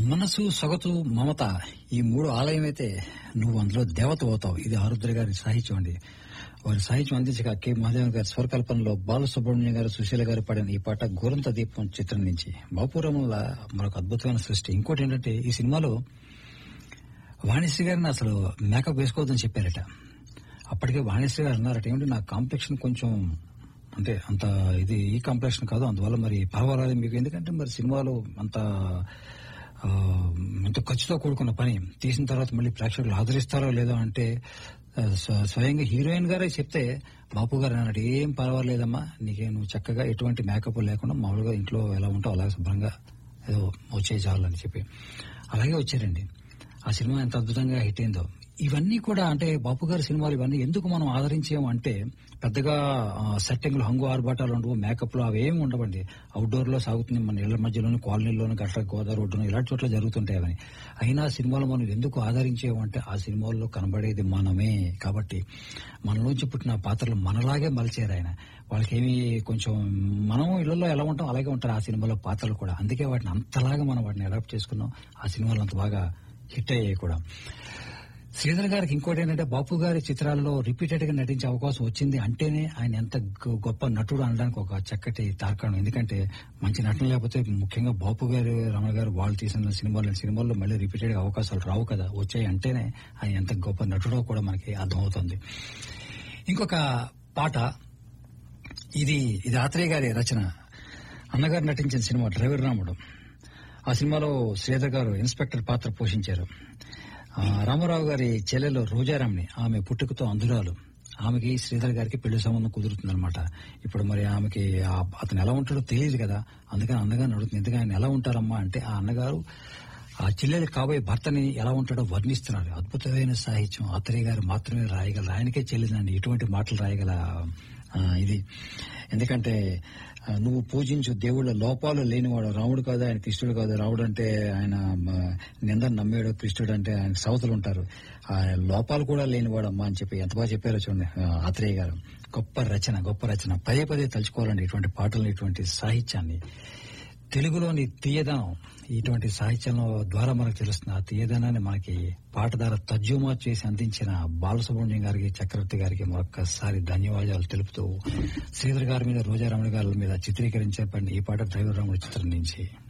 మనసు సొగసు మమత ఈ మూడు ఆలయం అయితే నువ్వు అందులో దేవత అవుతావు ఇది ఆరుద్ర గారి సాహిత్యం అండి వారి సాహిత్యం అందించగా కె మహాదేవన్ గారి స్వరకల్పనలో బాలసుబ్రహ్మణ్యం గారు సుశీల గారు పాడిన ఈ పాట గోరంత దీపం చిత్రం నుంచి బాపురాముల మరొక అద్భుతమైన సృష్టి ఇంకోటి ఏంటంటే ఈ సినిమాలో వాణిశ్రీ గారిని అసలు మేకప్ వేసుకోవద్దని చెప్పారట అప్పటికే వాణిశ్రీ గారు అన్నారట ఏమిటి నా కాంప్లెక్షన్ కొంచెం అంటే అంత ఇది ఈ కాంప్లెక్షన్ కాదు అందువల్ల మరి పర్వాలేదు మీకు ఎందుకంటే మరి సినిమాలో అంత ఆ, ఎంతో ఖర్చుతో కూడుకున్న పని తీసిన తర్వాత మళ్ళీ ప్రేక్షకులు ఆదరిస్తారో లేదో అంటే ఆ, స్వ- స్వయంగా హీరోయిన్ గారే చెప్తే బాపు గారు అన్నాడు ఏం పర్వాలేదమ్మా నీకే నువ్వు చక్కగా ఎటువంటి మేకప్ లేకుండా మామూలుగా ఇంట్లో ఎలా ఉంటావు అలాగే శుభ్రంగా ఏదో వచ్చే చాలని చెప్పి అలాగే వచ్చారండి ఆ సినిమా ఎంత అద్భుతంగా హిట్ అయిందో ఇవన్నీ కూడా అంటే బాపు గారి సినిమాలు ఇవన్నీ ఎందుకు మనం ఆదరించాము అంటే పెద్దగా సెట్టింగ్లు హంగు ఆర్భాటాలు ఉండవు మేకప్లు అవేమి ఉండవండి అవుట్డోర్ లో సాగుతుంది మన ఇళ్ల మధ్యలోని కాలనీలోని గట్ల గోదావరి ఒడ్డున ఇలాంటి చోట్ల జరుగుతుంటాయి అవని అయినా ఆ సినిమాలు మనం ఎందుకు ఆదరించేము అంటే ఆ సినిమాల్లో కనబడేది మనమే కాబట్టి మనలోంచి పుట్టిన పాత్రలు మనలాగే మలిచారు ఆయన వాళ్ళకేమి కొంచెం మనం ఇళ్లలో ఎలా ఉంటాం అలాగే ఉంటారు ఆ సినిమాలో పాత్రలు కూడా అందుకే వాటిని అంతలాగా మనం వాటిని అడాప్ట్ చేసుకున్నాం ఆ సినిమాలు అంత బాగా హిట్ అయ్యాయి కూడా శ్రీధర్ గారికి ఇంకోటి ఏంటంటే బాపు గారి చిత్రాల్లో రిపీటెడ్ గా నటించే అవకాశం వచ్చింది అంటేనే ఆయన ఎంత గొ- గొప్ప నటుడు అనడానికి ఒక చక్కటి తార్కాణం ఎందుకంటే మంచి నటన లేకపోతే ముఖ్యంగా బాపు గారు రమణ గారు వాళ్ళు తీసిన సినిమాలు సినిమాల్లో మళ్ళీ రిపీటెడ్ గా అవకాశాలు రావు కదా వచ్చాయి అంటేనే ఆయన ఎంత గొప్ప నటుడో కూడా మనకి అర్థమవుతుంది ఇంకొక పాట ఇది ఇది ఆత్రేయ గారి రచన అన్నగారు నటించిన సినిమా డ్రైవర్ రాముడు ఆ సినిమాలో శ్రీధర్ గారు ఇన్స్పెక్టర్ పాత్ర పోషించారు ఆ, రామారావు గారి చెల్లెలు రోజారాంని ఆమె పుట్టుకతో అందురాలు ఆమెకి శ్రీధర్ గారికి పెళ్లి సంబంధం కుదురుతుందన్నమాట ఇప్పుడు మరి ఆమెకి ఆ- అతను ఎలా ఉంటాడో తెలియదు కదా అందుకని అన్నగారు అడుగుతుంది ఎందుకని ఆయన ఎలా ఉంటారమ్మా అంటే ఆ అన్నగారు ఆ చెల్లెలు కాబోయే భర్తని ఎలా ఉంటాడో వర్ణిస్తున్నారు అద్భుతమైన సాహిత్యం అత్తయ్య గారు మాత్రమే రాయగలరు ఆయనకే చెల్లిందండి ఇటువంటి మాటలు రాయగల ఆ, ఇది ఎందుకంటే ఆ, నువ్వు పూజించు దేవుళ్ళ లోపాలు లేనివాడు రాముడు కాదు ఆయన కృష్ణుడు కాదు రాముడు అంటే ఆయన నిందని నమ్మేడు కృష్ణుడు అంటే ఆయన సవతలు ఉంటారు ఆ లోపాలు కూడా లేనివాడు అమ్మా అని చెప్పి ఎంత బాగా చెప్పారో చూడండి ఆ, ఆత్రేయ గారు గొప్ప రచన గొప్ప రచన పదే పదే తలుచుకోవాలండి ఇటువంటి పాటలను ఇటువంటి సాహిత్యాన్ని తెలుగులోని తీయదనం ఇటువంటి సాహిత్యం ద్వారా మనకు తెలుస్తుంది ఆ తీయదనాన్ని మనకి పాట ద్వారా తర్జుమా చేసి అందించిన బాలసుబ్రహ్మణ్యం గారికి చక్రవర్తి గారికి మరొకసారి ధన్యవాదాలు తెలుపుతూ శ్రీధర్ గారి మీద రోజారమణ గారి మీద చిత్రీకరించబడిన ఈ పాట డ్రైవర్ రాముడి చిత్రం నుంచి